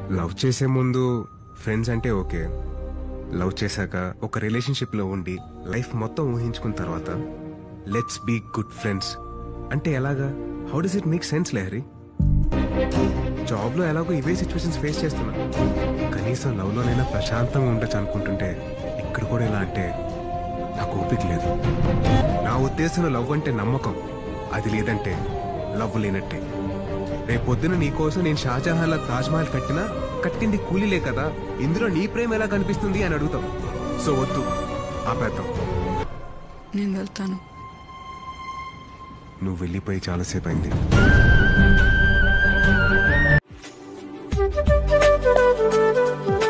Love చేసే ముందు friends అంటే ఓకే లవ్ చేశాక ఒక రిలేషన్షిప్ లో ఉండి లైఫ్ మొత్తం ఊహించుకున్న తర్వాత లెట్స్ బీ గుడ్ ఫ్రెండ్స్ అంటే ఎలాగా how does it make sense Lahari job లో ఎలాగో ఇవే సిచ్యువేషన్స్ ఫేస్ చేస్తున్నా కనీసం లవ్ లోనైనా ప్రశాంతంగా ఉండొచ్చు అనుకుంటుంటే ఇక్కడ కూడా ఇలా అంటే నాకు ఓపిక లేదు నా ఉద్దేశంలో లవ్ అంటే నమ్మకం అది లేదంటే లవ్ లేనట్టే రేపొద్దున నీ కోసం నేను షాజహాన్ లా తాజ్ మహల్ కట్టినా కట్టింది కూలీలే కదా ఇందులో నీ ప్రేమ ఎలా కనిపిస్తుంది అని అడుగుతాం సో వద్దు ఆపేద్దాం నేను వెళ్తాను నువ్వు వెళ్ళిపోయి చాలాసేపు అయింది Thank you.